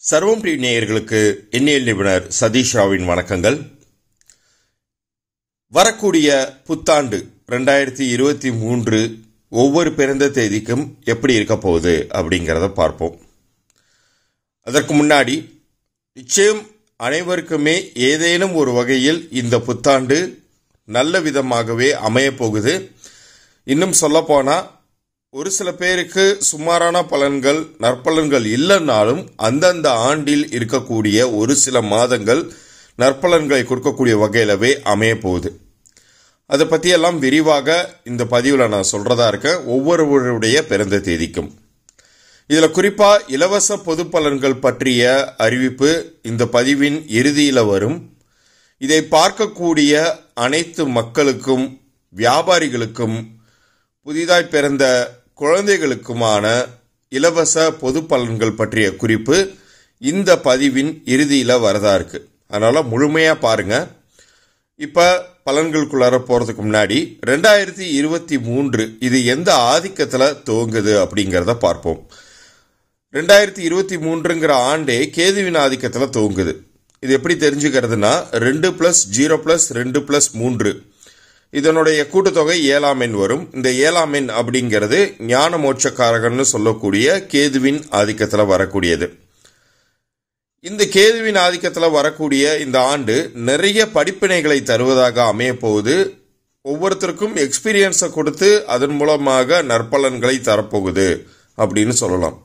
சர்வம் டிவி நேயர்களுக்கு எண்ணியல் நிபுணர் சதீஷ் ராவின் வணக்கங்கள் வரக்கூடிய புத்தாண்டு ரெண்டாயிரத்தி இருபத்தி மூன்று ஒவ்வொரு பிறந்த தேதிக்கும் எப்படி இருக்க போகுது அப்படிங்கிறத பார்ப்போம் அதற்கு முன்னாடி நிச்சயம் அனைவருக்குமே ஏதேனும் ஒரு வகையில் இந்த புத்தாண்டு நல்ல விதமாகவே அமையப் போகுது இன்னும் சொல்லப்போனா ஒரு சில பேருக்கு சுமாரான பலன்கள் நற்பலன்கள் இல்லைன்னாலும் அந்தந்த ஆண்டில் இருக்கக்கூடிய ஒரு சில மாதங்கள் நற்பலன்களை கொடுக்கக்கூடிய வகையிலவே அமைய போகுது அதை பற்றியெல்லாம் விரிவாக இந்த பதிவில் நான் சொல்றதா இருக்கேன் ஒவ்வொருவருடைய பிறந்த தேதிக்கும் இதில் குறிப்பாக இலவச பொது பலன்கள் பற்றிய அறிவிப்பு இந்த பதிவின் இறுதியில் வரும் இதை பார்க்கக்கூடிய அனைத்து மக்களுக்கும் வியாபாரிகளுக்கும் புதிதாய் பிறந்த குழந்தைகளுக்குமான இலவச பொது பலன்கள் பற்றிய குறிப்பு இந்த பதிவின் இறுதியில் வரதா இருக்கு அதனால முழுமையா பாருங்க இப்ப பலன்களுக்குள்ளார போறதுக்கு முன்னாடி ரெண்டாயிரத்தி இருபத்தி மூன்று இது எந்த ஆதிக்கத்துல துவங்குது அப்படிங்கிறத பார்ப்போம் ரெண்டாயிரத்தி இருபத்தி மூன்றுங்கிற ஆண்டே கேதுவின் ஆதிக்கத்துல துவங்குது இது எப்படி தெரிஞ்சுக்கிறதுனா ரெண்டு பிளஸ் ஜீரோ பிளஸ் ரெண்டு பிளஸ் மூன்று இதனுடைய கூட்டுத்தொகை ஏழாம் எண் வரும் இந்த ஏழாம் எண் அப்படிங்கிறது ஞான மோட்சக்காரகன்னு சொல்லக்கூடிய கேதுவின் ஆதிக்கத்தில் வரக்கூடியது இந்த கேதுவின் ஆதிக்கத்தில் வரக்கூடிய இந்த ஆண்டு நிறைய படிப்பினைகளை தருவதாக அமைய போகுது ஒவ்வொருத்தருக்கும் எக்ஸ்பீரியன்ஸை கொடுத்து அதன் மூலமாக நற்பலன்களை தரப்போகுது அப்படின்னு சொல்லலாம்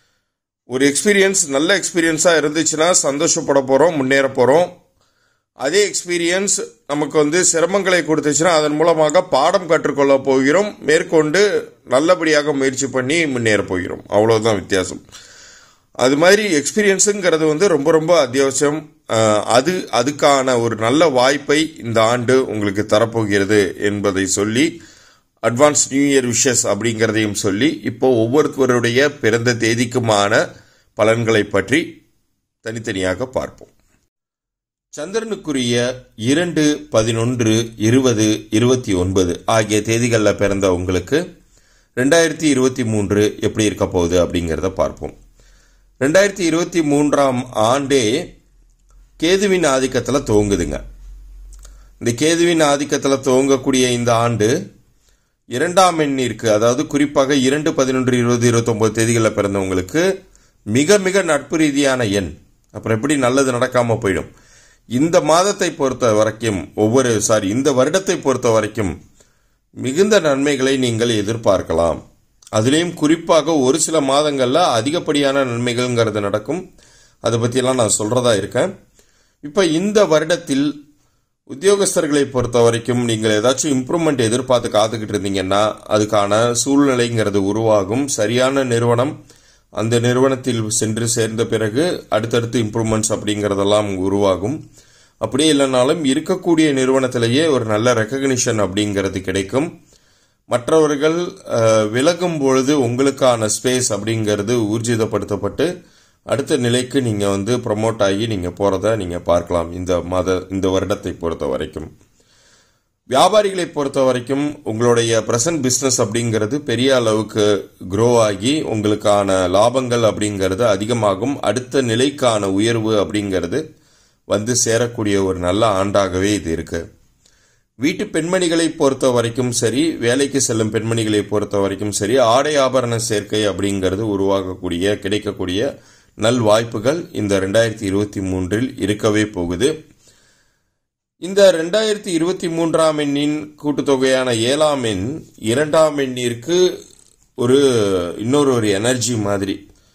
ஒரு எக்ஸ்பீரியன்ஸ் நல்ல எக்ஸ்பீரியன்ஸாக இருந்துச்சுன்னா சந்தோஷப்பட போகிறோம் முன்னேற போகிறோம் அதே எக்ஸ்பீரியன்ஸ் நமக்கு வந்து சிரமங்களை கொடுத்துச்சுன்னா அதன் மூலமாக பாடம் கற்றுக்கொள்ள போகிறோம் மேற்கொண்டு நல்லபடியாக முயற்சி பண்ணி முன்னேற போகிறோம் அவ்வளவுதான் வித்தியாசம் அது மாதிரி எக்ஸ்பீரியன்ஸுங்கிறது வந்து ரொம்ப ரொம்ப அத்தியாவசியம் அது அதுக்கான ஒரு நல்ல வாய்ப்பை இந்த ஆண்டு உங்களுக்கு தரப்போகிறது என்பதை சொல்லி அட்வான்ஸ் நியூ இயர் விஷஸ் அப்படிங்கிறதையும் சொல்லி இப்போ ஒவ்வொருவருடைய பிறந்த தேதிக்குமான பலன்களை பற்றி தனித்தனியாக பார்ப்போம் சந்திரனுக்குரிய இரண்டு பதினொன்று இருபது இருபத்தி ஒன்பது ஆகிய தேதிகளில் பிறந்த உங்களுக்கு ரெண்டாயிரத்தி இருபத்தி மூன்று எப்படி இருக்க போகுது அப்படிங்கிறத பார்ப்போம் ரெண்டாயிரத்தி இருபத்தி மூன்றாம் ஆண்டே கேதுவின் ஆதிக்கத்தில் துவங்குதுங்க இந்த கேதுவின் ஆதிக்கத்தில் துவங்கக்கூடிய இந்த ஆண்டு இரண்டாம் எண்ணிற்கு அதாவது குறிப்பாக இரண்டு பதினொன்று இருபது இருபத்தொன்பது தேதிகளில் பிறந்தவங்களுக்கு மிக மிக நட்பு ரீதியான எண் அப்புறம் எப்படி நல்லது நடக்காம போயிடும் இந்த மாதத்தை பொறுத்த வரைக்கும் ஒவ்வொரு சாரி இந்த வருடத்தை பொறுத்த வரைக்கும் மிகுந்த நன்மைகளை நீங்கள் எதிர்பார்க்கலாம் அதுலேயும் குறிப்பாக ஒரு சில மாதங்களில் அதிகப்படியான நன்மைகள்ங்கிறது நடக்கும் அதை பற்றியெல்லாம் நான் சொல்கிறதா இருக்கேன் இப்போ இந்த வருடத்தில் உத்தியோகஸ்தர்களை பொறுத்த வரைக்கும் நீங்கள் ஏதாச்சும் இம்ப்ரூவ்மெண்ட் எதிர்பார்த்து காத்துக்கிட்டு இருந்தீங்கன்னா அதுக்கான சூழ்நிலைங்கிறது உருவாகும் சரியான நிறுவனம் அந்த நிறுவனத்தில் சென்று சேர்ந்த பிறகு அடுத்தடுத்து இம்ப்ரூவ்மெண்ட்ஸ் அப்படிங்கிறதெல்லாம் உருவாகும் அப்படியே இல்லைனாலும் இருக்கக்கூடிய நிறுவனத்திலேயே ஒரு நல்ல ரெக்கக்னிஷன் அப்படிங்கிறது கிடைக்கும் மற்றவர்கள் விலகும் பொழுது உங்களுக்கான ஸ்பேஸ் அப்படிங்கிறது ஊர்ஜிதப்படுத்தப்பட்டு அடுத்த நிலைக்கு நீங்கள் வந்து ப்ரமோட் ஆகி நீங்கள் போகிறத நீங்கள் பார்க்கலாம் இந்த மாத இந்த வருடத்தை பொறுத்த வரைக்கும் வியாபாரிகளை பொறுத்த வரைக்கும் உங்களுடைய ப்ரெசன்ட் பிஸ்னஸ் அப்படிங்கிறது பெரிய அளவுக்கு க்ரோ ஆகி உங்களுக்கான லாபங்கள் அப்படிங்கிறது அதிகமாகும் அடுத்த நிலைக்கான உயர்வு அப்படிங்கிறது வந்து சேரக்கூடிய ஒரு நல்ல ஆண்டாகவே இது இருக்கு வீட்டு பெண்மணிகளை பொறுத்த வரைக்கும் சரி வேலைக்கு செல்லும் பெண்மணிகளை பொறுத்த வரைக்கும் சரி ஆடை ஆபரண சேர்க்கை அப்படிங்கிறது உருவாகக்கூடிய கிடைக்கக்கூடிய நல் வாய்ப்புகள் இந்த ரெண்டாயிரத்தி இருபத்தி மூன்றில் இருக்கவே போகுது இந்த ரெண்டாயிரத்தி இருபத்தி மூன்றாம் எண்ணின் கூட்டுத்தொகையான ஏழாம் எண் இரண்டாம் எண்ணிற்கு ஒரு இன்னொரு ஒரு எனர்ஜி மாதிரி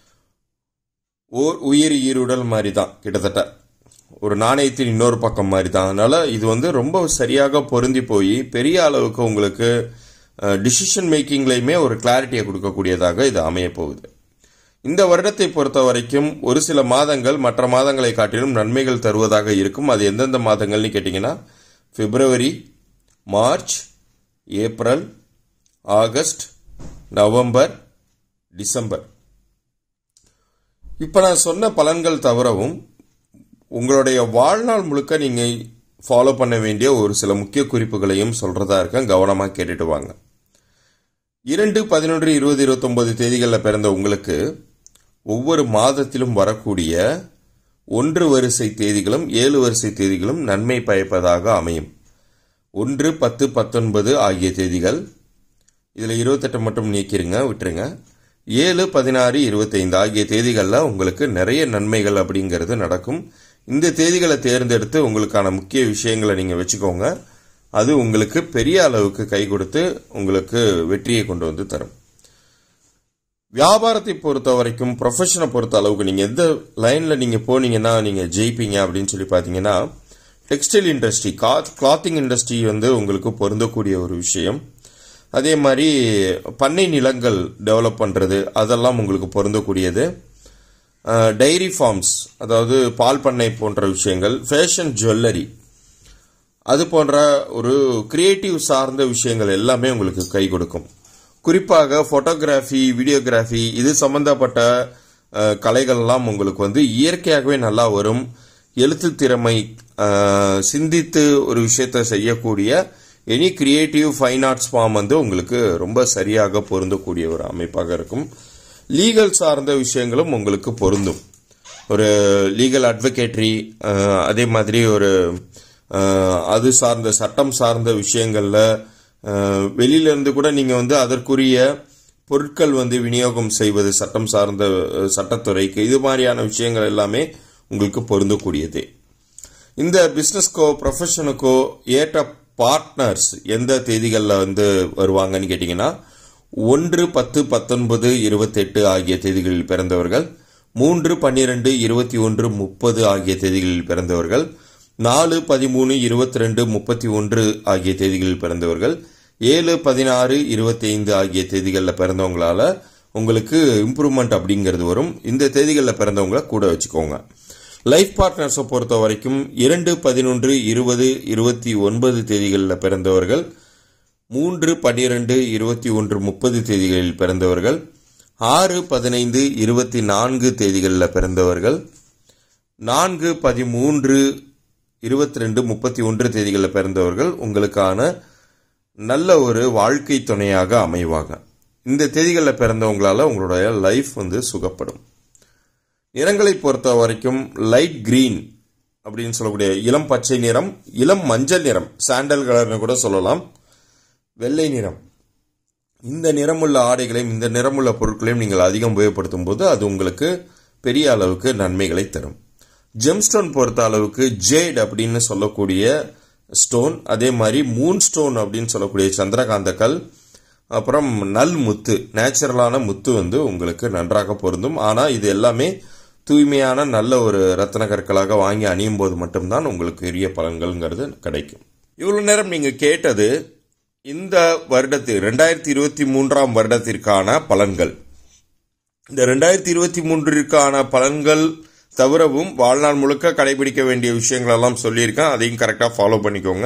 ஓர் உயிர் ஈருடல் மாதிரி தான் கிட்டத்தட்ட ஒரு நாணயத்தின் இன்னொரு பக்கம் மாதிரி தான் அதனால இது வந்து ரொம்ப சரியாக பொருந்தி போய் பெரிய அளவுக்கு உங்களுக்கு டிசிஷன் மேக்கிங்லையுமே ஒரு கிளாரிட்டியை கொடுக்கக்கூடியதாக இது அமைய போகுது இந்த வருடத்தை பொறுத்த வரைக்கும் ஒரு சில மாதங்கள் மற்ற மாதங்களை காட்டிலும் நன்மைகள் தருவதாக இருக்கும் அது எந்தெந்த மாதங்கள்னு கேட்டிங்கன்னா February March April August November December இப்போ நான் சொன்ன பலன்கள் தவிரவும் உங்களுடைய வாழ்நாள் முழுக்க நீங்கள் ஃபாலோ பண்ண வேண்டிய ஒரு சில முக்கிய குறிப்புகளையும் சொல்றதா இருக்கேன் கவனமாக கேட்டுட்டு வாங்க இரண்டு பதினொன்று இருபது இருபத்தொன்பது தேதிகளில் பிறந்த உங்களுக்கு ஒவ்வொரு மாதத்திலும் வரக்கூடிய ஒன்று வரிசை தேதிகளும் ஏழு வரிசை தேதிகளும் நன்மை பயப்பதாக அமையும் ஒன்று பத்து பத்தொன்பது ஆகிய தேதிகள் இதில் இருபத்தெட்டு மட்டும் நீக்கிருங்க விட்டுருங்க ஏழு பதினாறு இருபத்தைந்து ஆகிய தேதிகளில் உங்களுக்கு நிறைய நன்மைகள் அப்படிங்கிறது நடக்கும் இந்த தேதிகளை தேர்ந்தெடுத்து உங்களுக்கான முக்கிய விஷயங்களை நீங்கள் வச்சுக்கோங்க அது உங்களுக்கு பெரிய அளவுக்கு கை கொடுத்து உங்களுக்கு வெற்றியை கொண்டு வந்து தரும் வியாபாரத்தை பொறுத்த வரைக்கும் ப்ரொஃபஷனை பொறுத்த அளவுக்கு நீங்கள் எந்த லைனில் நீங்கள் போனீங்கன்னா நீங்கள் ஜெயிப்பீங்க அப்படின்னு சொல்லி பார்த்தீங்கன்னா டெக்ஸ்டைல் இண்டஸ்ட்ரி கிளாத்திங் இண்டஸ்ட்ரி வந்து உங்களுக்கு பொருந்தக்கூடிய ஒரு விஷயம் அதே மாதிரி பண்ணை நிலங்கள் டெவலப் பண்ணுறது அதெல்லாம் உங்களுக்கு பொருந்தக்கூடியது டைரி ஃபார்ம்ஸ் அதாவது பால் பண்ணை போன்ற விஷயங்கள் ஃபேஷன் ஜுவல்லரி அது போன்ற ஒரு கிரியேட்டிவ் சார்ந்த விஷயங்கள் எல்லாமே உங்களுக்கு கை கொடுக்கும் குறிப்பாக ஃபோட்டோகிராஃபி வீடியோகிராஃபி இது சம்பந்தப்பட்ட அஹ், கலைகள்லாம் உங்களுக்கு வந்து இயற்கையாகவே நல்லா வரும் எழுத்து திறமை அஹ், சிந்தித்து ஒரு விஷயத்தை செய்யக்கூடிய any creative fine arts form வந்து உங்களுக்கு ரொம்ப சரியாக பொருந்தக்கூடிய ஒரு அமைப்பாக இருக்கும் லீகல் சார்ந்த விஷயங்களும் உங்களுக்கு பொருந்தும் ஒரு லீகல் அட்வொகேட்ரி அதே மாதிரி ஒரு அஹ், அது சார்ந்த சட்டம் சார்ந்த விஷயங்கள்ல அஹ், வெளியில இருந்து கூட நீங்க வந்து அதற்குரிய பொருட்கள் வந்து விநியோகம் செய்வது சட்டம் சார்ந்த அஹ், சட்டத்துறைக்கு இது மாதிரியான விஷயங்கள் எல்லாமே உங்களுக்கு பொருந்தக்கூடியது இந்த பிசினஸ்க்கோ ப்ரொஃபஷனுக்கோ ஏற்ற பார்ட்னர்ஸ் எந்த தேதிகளில் வந்து வருவாங்கன்னு கேட்டிங்கன்னா ஒன்று பத்து பத்தொன்பது இருபத்தெட்டு ஆகிய தேதிகளில் பிறந்தவர்கள் மூன்று பன்னிரெண்டு இருபத்தி ஒன்று முப்பது ஆகிய தேதிகளில் பிறந்தவர்கள் நாலு பதிமூணு இருபத்தி ரெண்டு முப்பத்தி ஒன்று ஆகிய தேதிகளில் பிறந்தவர்கள் ஏழு பதினாறு இருபத்தி ஐந்து ஆகிய தேதிகளில் பிறந்தவங்களால உங்களுக்கு இம்ப்ரூவ்மெண்ட் அப்படிங்கிறது வரும் இந்த தேதிகளில் பிறந்தவங்கள கூட வச்சுக்கோங்க லைஃப் பார்ட்னர்ஸை பொறுத்த வரைக்கும் இரண்டு பதினொன்று இருபது இருபத்தி ஒன்பது தேதிகளில் பிறந்தவர்கள் மூன்று பன்னிரண்டு இருபத்தி ஒன்று முப்பது தேதிகளில் பிறந்தவர்கள் ஆறு பதினைந்து இருபத்தி நான்கு தேதிகளில் பிறந்தவர்கள் நான்கு பதிமூன்று இருபத்தி ரெண்டு முப்பத்தி ஒன்று தேதிகளில் பிறந்தவர்கள் உங்களுக்கான நல்ல ஒரு வாழ்க்கை துணையாக அமைவாங்க இந்த தேதிகளில் பிறந்தவங்களால உங்களுடைய லைஃப் வந்து சுகப்படும் நிறங்களை பொறுத்த வரைக்கும் லைட் கிரீன் அப்படின்னு சொல்லக்கூடிய இளம் பச்சை நிறம் இளம் மஞ்சள் நிறம் சாண்டல் கலர்னு கூட சொல்லலாம் வெள்ளை நிறம் இந்த நிறமுள்ள ஆடைகளையும் இந்த நிறமுள்ள பொருட்களையும் நீங்கள் அதிகம் உபயோகப்படுத்தும் போது அது உங்களுக்கு பெரிய அளவுக்கு நன்மைகளை தரும் ஜெம்ஸ்டோன் பொறுத்த அளவுக்கு ஜேட் அப்படின்னு சொல்லக்கூடிய ஸ்டோன் அதே மாதிரி மூன் ஸ்டோன் அப்படின்னு சொல்லக்கூடிய சந்திரகாந்த கல் அப்புறம் நல் முத்து நேச்சுரலான முத்து வந்து உங்களுக்கு நன்றாக பொருந்தும் ஆனால் இது எல்லாமே தூய்மையான நல்ல ஒரு ரத்தன கற்களாக வாங்கி அணியும் போது மட்டும்தான் உங்களுக்கு பெரிய பலன்கள்ங்கிறது கிடைக்கும் இவ்வளவு நேரம் நீங்க கேட்டது இந்த வருடத்தில் ரெண்டாயிரத்தி இருபத்தி மூன்றாம் வருடத்திற்கான பலன்கள் இந்த ரெண்டாயிரத்தி இருபத்தி மூன்றிற்கான பலன்கள் தவிரவும் வாழ்நாள் முழுக்க கடைபிடிக்க வேண்டிய விஷயங்கள் எல்லாம் சொல்லியிருக்கேன் அதையும் கரெக்டாக ஃபாலோ பண்ணிக்கோங்க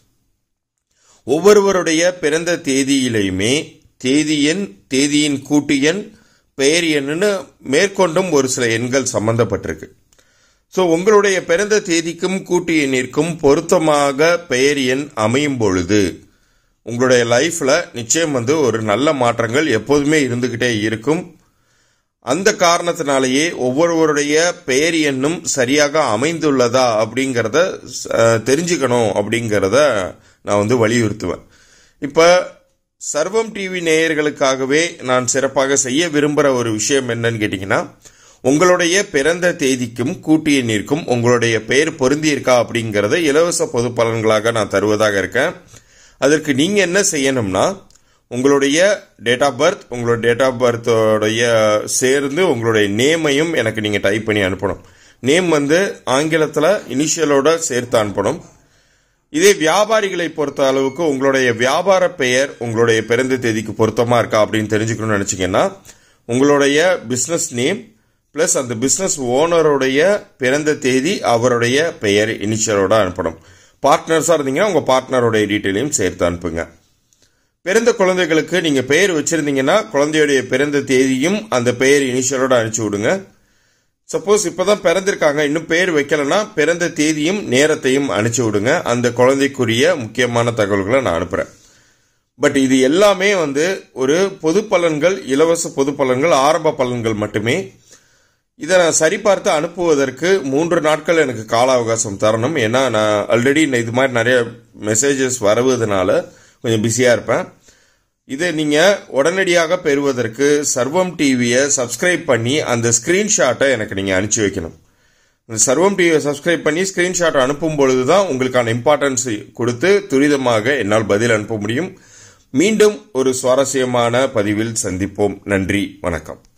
ஒவ்வொருவருடைய பிறந்த தேதியிலையுமே தேதி எண் தேதியின் கூட்டு எண் பெயர் எண்ணுன்னு மேற்கொண்டும் ஒரு சில எண்கள் சம்பந்தப்பட்டிருக்கு ஸோ உங்களுடைய பிறந்த தேதிக்கும் கூட்டு எண்ணிற்கும் பொருத்தமாக பெயர் எண் அமையும் பொழுது உங்களுடைய லைஃப்ல நிச்சயம் வந்து ஒரு நல்ல மாற்றங்கள் எப்போதுமே இருந்துகிட்டே இருக்கும் அந்த காரணத்தினாலேயே ஒவ்வொருவருடைய பெயர் எண்ணும் சரியாக அமைந்துள்ளதா அப்படிங்கிறத அஹ், தெரிஞ்சுக்கணும் அப்படிங்கிறத நான் வந்து வலியுறுத்துவேன் இப்போ சர்வம் டிவி நேயர்களுக்காகவே நான் சிறப்பாக செய்ய விரும்புகிற ஒரு விஷயம் என்னன்னு கேட்டிங்கன்னா உங்களுடைய பிறந்த தேதிக்கும் கூட்டு எண்ணிற்கும் உங்களுடைய பெயர் பொருந்தியிருக்கா அப்படிங்கிறத இலவச பொது பலன்களாக நான் தருவதாக இருக்கேன் அதற்கு நீங்க என்ன செய்யணும்னா உங்களுடைய டேட் ஆஃப் பர்த் உங்களோட டேட் ஆஃப் பர்த்தோடைய சேர்ந்து உங்களுடைய நேமையும் எனக்கு நீங்க டைப் பண்ணி அனுப்பணும் நேம் வந்து ஆங்கிலத்தில் இனிஷியலோட சேர்த்து அனுப்பணும் இதே வியாபாரிகளை பொறுத்த அளவுக்கு உங்களுடைய வியாபார பெயர் உங்களுடைய பிறந்த தேதிக்கு பொருத்தமா இருக்கா அப்படின்னு தெரிஞ்சுக்கணும்னு நினைச்சீங்கன்னா உங்களுடைய பிசினஸ் நேம் பிளஸ் அந்த பிசினஸ் ஓனருடைய பிறந்த தேதி அவருடைய பெயர் இனிஷியலோட அனுப்பணும் பார்ட்னர்ஸா இருந்தீங்கன்னா உங்க பார்ட்னருடைய டீட்டெயிலையும் சேர்த்து அனுப்புங்க பிறந்த குழந்தைகளுக்கு நீங்க பெயர் வச்சிருந்தீங்கன்னா குழந்தையுடைய பிறந்த தேதியும் அந்த பெயர் இனிஷியலோட அனுப்பிச்சு விடுங்க சப்போஸ் இப்பதான் பிறந்திருக்காங்க இன்னும் பேர் வைக்கலன்னா பிறந்த தேதியும் நேரத்தையும் அனுப்பிச்சு விடுங்க அந்த குழந்தைக்குரிய முக்கியமான தகவல்களை நான் அனுப்புறேன் பட் இது எல்லாமே வந்து ஒரு பொது பலன்கள் இலவச பொது பலன்கள் ஆரம்ப பலன்கள் மட்டுமே இதை நான் சரிபார்த்து அனுப்புவதற்கு மூன்று நாட்கள் எனக்கு கால அவகாசம் தரணும் ஏன்னா நான் ஆல்ரெடி இது மாதிரி நிறைய மெசேஜஸ் வருவதனால கொஞ்சம் பிஸியாக இருப்பேன் இதை நீங்கள் உடனடியாக பெறுவதற்கு சர்வம் டிவியை சப்ஸ்கிரைப் பண்ணி அந்த ஸ்க்ரீன்ஷாட்டை எனக்கு நீங்கள் அனுப்பிச்சி வைக்கணும் இந்த சர்வம் டிவியை சப்ஸ்கிரைப் பண்ணி ஸ்க்ரீன்ஷாட் அனுப்பும் பொழுது தான் உங்களுக்கான இம்பார்ட்டன்ஸ் கொடுத்து துரிதமாக என்னால் பதில் அனுப்ப முடியும் மீண்டும் ஒரு சுவாரஸ்யமான பதிவில் சந்திப்போம் நன்றி வணக்கம்